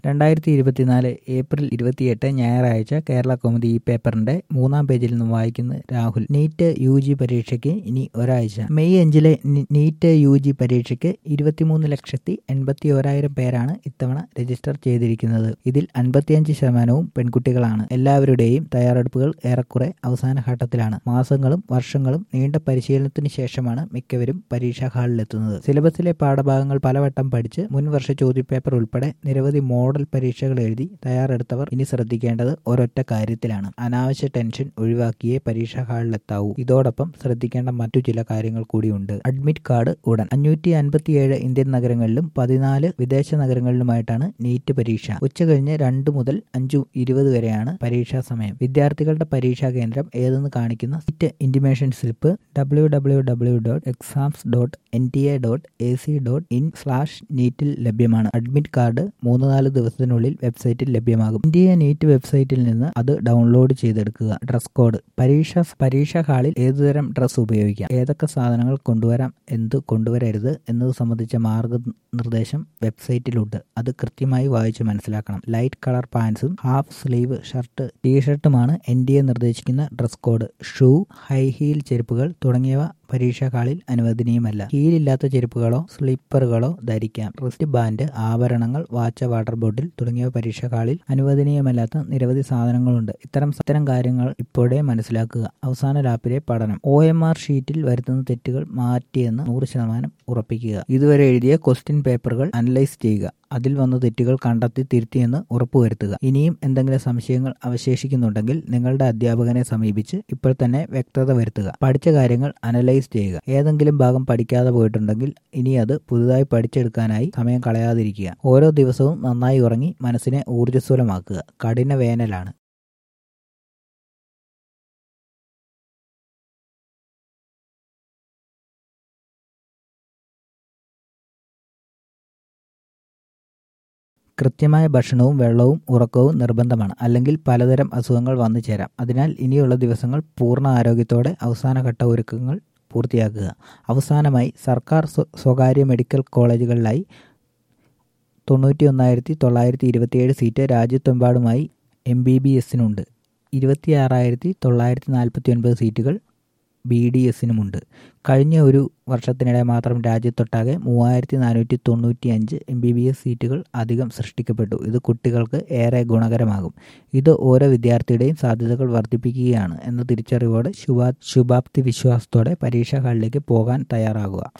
രണ്ടായിരത്തി ഇരുപത്തിനാല് ഏപ്രിൽ ഇരുപത്തിയെട്ട് ഞായറാഴ്ച കേരള കൗമുദി ഈ പേപ്പറിന്റെ മൂന്നാം പേജിൽ നിന്ന് വായിക്കുന്ന രാഹുൽ നീറ്റ് യു ജി പരീക്ഷയ്ക്ക് ഇനി ഒരാഴ്ച മെയ് അഞ്ചിലെ നി- നീറ്റ് യു ജി പരീക്ഷയ്ക്ക് ഇരുപത്തിമൂന്ന് ലക്ഷത്തി എൺപത്തി ഓരായിരം പേരാണ് ഇത്തവണ രജിസ്റ്റർ ചെയ്തിരിക്കുന്നത് ഇതിൽ അൻപത്തിയഞ്ച് ശതമാനവും പെൺകുട്ടികളാണ് എല്ലാവരുടെയും തയ്യാറെടുപ്പുകൾ ഏറെക്കുറെ അവസാന ഘട്ടത്തിലാണ് മാസങ്ങളും വർഷങ്ങളും നീണ്ട പരിശീലനത്തിന് ശേഷമാണ് മിക്കവരും പരീക്ഷാ ഹാളിലെത്തുന്നത് സിലബസിലെ പാഠഭാഗങ്ങൾ പലവട്ടം പഠിച്ച് മുൻവർഷ ചോദ്യപേപ്പർ ഉൾപ്പെടെ നിരവധി മോഡൽ പരീക്ഷകൾ എഴുതി തയ്യാറെടുത്തവർ ഇനി ശ്രദ്ധിക്കേണ്ടത് ഒരൊറ്റ കാര്യത്തിലാണ് അനാവശ്യ ടെൻഷൻ ഒഴിവാക്കിയേ പരീക്ഷാ ഹാളിലെത്താവൂ ഇതോടൊപ്പം ശ്രദ്ധിക്കേണ്ട മറ്റു ചില കാര്യങ്ങൾ കൂടിയുണ്ട് അഡ്മിറ്റ് കാർഡ് ഉടൻ അഞ്ഞൂറ്റി അൻപത്തിയേഴ് ഇന്ത്യൻ നഗരങ്ങളിലും പതിനാല് വിദേശ നഗരങ്ങളിലുമായിട്ടാണ് നീറ്റ് പരീക്ഷ ഉച്ചകഴിഞ്ഞ് രണ്ട് മുതൽ അഞ്ചു ഇരുപത് വരെയാണ് പരീക്ഷാ സമയം വിദ്യാർത്ഥികളുടെ പരീക്ഷാ കേന്ദ്രം ഏതെന്ന് കാണിക്കുന്ന seat intimation slip W W W dot exams dot N T A dot A C dot in slash നീറ്റിൽ ലഭ്യമാണ് അഡ്മിറ്റ് കാർഡ് മൂന്ന് നാല് ദിവസത്തിനുള്ളിൽ വെബ്സൈറ്റിൽ ലഭ്യമാകും ഇന്ത്യ നീറ്റ് വെബ്സൈറ്റിൽ നിന്ന് അത് ഡൗൺലോഡ് ചെയ്തെടുക്കുക ഡ്രസ് കോഡ് പരീക്ഷ പരീക്ഷാ ഹാളിൽ ഏതുതരം ഡ്രസ്സ് ഉപയോഗിക്കാം ഏതൊക്കെ സാധനങ്ങൾ കൊണ്ടുവരാം എന്ത് കൊണ്ടുവരരുത് എന്നത് സംബന്ധിച്ച മാർഗനിർദ്ദേശം വെബ്സൈറ്റിലുണ്ട് അത് കൃത്യമായി വായിച്ച് മനസ്സിലാക്കണം ലൈറ്റ് കളർ പാൻസും ഹാഫ് സ്ലീവ് ഷർട്ട് ടീഷർട്ടുമാണ് എൻ ഡി എ നിർദ്ദേശിക്കുന്ന dress code shoe high heel ചെരുപ്പുകൾ തുടങ്ങിയവ പരീക്ഷാ ഹാളിൽ അനുവദനീയമല്ല ഹീലില്ലാത്ത ചെരുപ്പുകളോ സ്ലിപ്പറുകളോ ധരിക്കാം റിസ്റ്റ് ബാൻഡ് ആഭരണങ്ങൾ വാച്ച് വാട്ടർ ബോട്ടിൽ തുടങ്ങിയവ പരീക്ഷാ ഹാളിൽ അനുവദനീയമല്ലാത്ത നിരവധി സാധനങ്ങളുണ്ട് ഇത്തരം ഇത്തരം കാര്യങ്ങൾ ഇപ്പോഴേ മനസ്സിലാക്കുക അവസാന ലാപ്പിലെ പഠനം ഒ എം ആർ ഷീറ്റിൽ വരുത്തുന്ന തെറ്റുകൾ മാറ്റിയെന്ന് നൂറ് ശതമാനം ഉറപ്പിക്കുക ഇതുവരെ എഴുതിയ ക്വസ്റ്റ്യൻ പേപ്പറുകൾ അനലൈസ് ചെയ്യുക അതിൽ വന്ന തെറ്റുകൾ കണ്ടെത്തി തിരുത്തിയെന്ന് ഉറപ്പുവരുത്തുക ഇനിയും എന്തെങ്കിലും സംശയങ്ങൾ അവശേഷിക്കുന്നുണ്ടെങ്കിൽ നിങ്ങളുടെ അധ്യാപകനെ സമീപിച്ച് ഇപ്പോൾ തന്നെ വ്യക്തത വരുത്തുക പഠിച്ച കാര്യങ്ങൾ അനലൈസ് ചെയ്യുക ഏതെങ്കിലും ഭാഗം പഠിക്കാതെ പോയിട്ടുണ്ടെങ്കിൽ ഇനി അത് പുതുതായി പഠിച്ചെടുക്കാനായി സമയം കളയാതിരിക്കുക ഓരോ ദിവസവും നന്നായി ഉറങ്ങി മനസ്സിനെ ഊർജ്ജസ്വലമാക്കുക കഠിന വേനലാണ് കൃത്യമായ ഭക്ഷണവും വെള്ളവും ഉറക്കവും നിർബന്ധമാണ് അല്ലെങ്കിൽ പലതരം അസുഖങ്ങൾ വന്നു ചേരാം അതിനാൽ ഇനിയുള്ള ദിവസങ്ങൾ പൂർണ്ണ ആരോഗ്യത്തോടെ അവസാനഘട്ട ഒരുക്കങ്ങൾ പൂർത്തിയാക്കുക അവസാനമായി സർക്കാർ സ്വ- സ്വകാര്യ മെഡിക്കൽ കോളേജുകളിലായി തൊണ്ണൂറ്റി ഒന്നായിരത്തി തൊള്ളായിരത്തി ഇരുപത്തിയേഴ് സീറ്റ് രാജ്യത്തെമ്പാടുമായി എം ബി ബി എസിനുണ്ട് ഇരുപത്തിയാറായിരത്തി തൊള്ളായിരത്തി നാൽപ്പത്തി ഒൻപത് സീറ്റുകൾ ബി ഡി എസിനുമുണ്ട് കഴിഞ്ഞ ഒരു വർഷത്തിനിടെ മാത്രം രാജ്യത്തൊട്ടാകെ മൂവായിരത്തി നാനൂറ്റി തൊണ്ണൂറ്റി അഞ്ച് എം ബി ബി എസ് സീറ്റുകൾ അധികം സൃഷ്ടിക്കപ്പെട്ടു ഇത് കുട്ടികൾക്ക് ഏറെ ഗുണകരമാകും ഇത് ഓരോ വിദ്യാർത്ഥിയുടെയും സാധ്യതകൾ വർദ്ധിപ്പിക്കുകയാണ് എന്ന തിരിച്ചറിവോടെ ശുഭാ ശുഭാപ്തി വിശ്വാസത്തോടെ പരീക്ഷാ ഹാളിലേക്ക് പോകാൻ തയ്യാറാകുക